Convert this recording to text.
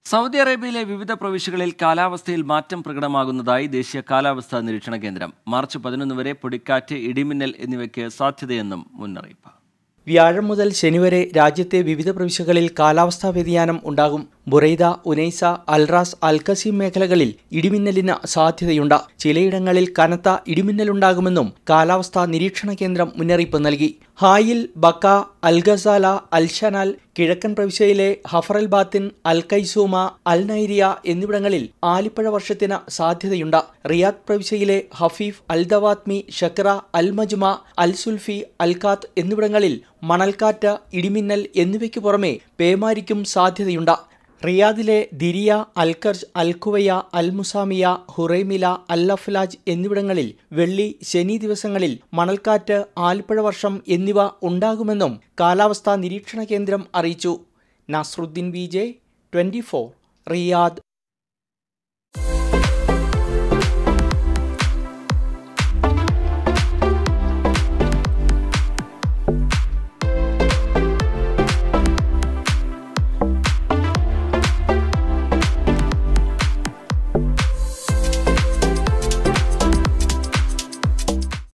Saudi അറേബ്യയിലെ വിവിധ പ്രവിശ്യകളിൽ കാലാവസ്ഥയിൽ മാറ്റം പ്രകടമാകുന്നതായി ദേശീയ കാലാവസ്ഥാ നിരീക്ഷണ കേന്ദ്രം മാർച്ച് പതിനൊന്ന് വരെ പൊടിക്കാറ്റ് ഇടിമിന്നൽ എന്നിവയ്ക്ക് സാധ്യതയെന്നും മുന്നറിയിപ്പ് വ്യാഴം മുതൽ ശനി വരെ രാജ്യത്തെ വിവിധ പ്രവിശ്യകളിൽ കാലാവസ്ഥാ വ്യതിയാനം ഉണ്ടാകും ബുറൈദ ഉനൈസ അൽറാസ് അൽക്കസീം മേഖലകളിൽ ഇടിമിന്നലിന് സാധ്യതയുണ്ട് ചിലയിടങ്ങളിൽ കനത്ത ഇടിമിന്നലുണ്ടാകുമെന്നും കാലാവസ്ഥാ നിരീക്ഷണ കേന്ദ്രം മുന്നറിയിപ്പ് നൽകി ഹായിൽ ബക്ക അൽ ഗസാല അൽ ഷനാൽ കിഴക്കൻ പ്രവിശ്യയിലെ ഹഫറൽ ബാത്തിൻ അൽ കൈസൂമ അൽ നൈരിയ എന്നിവിടങ്ങളിൽ ആലിപ്പഴ വർഷത്തിന് സാധ്യതയുണ്ട് റിയാദ് പ്രവിശ്യയിലെ ഹഫീഫ് അൽ ദവാത്മി ഷക്ര അൽ മജ്മ അൽ സുൽഫി അൽ കാത്ത് എന്നിവിടങ്ങളിൽ മണൽക്കാറ്റ് ഇടിമിന്നൽ എന്നിവയ്ക്ക് പുറമെ പേമാരിക്കും സാധ്യതയുണ്ട് റിയാദിലെ ദിരിയ അൽക്കർജ് അൽഖുവയ അൽ മുസാമിയ ഹുറൈമില അൽ അഫ്ലാജ് എന്നിവിടങ്ങളിൽ വെള്ളി ശനി ദിവസങ്ങളിൽ മണൽക്കാറ്റ് ആലിപ്പഴ വർഷം എന്നിവ ഉണ്ടാകുമെന്നും കാലാവസ്ഥാ നിരീക്ഷണ കേന്ദ്രം അറിയിച്ചു Nasruddin V J twenty Riyadh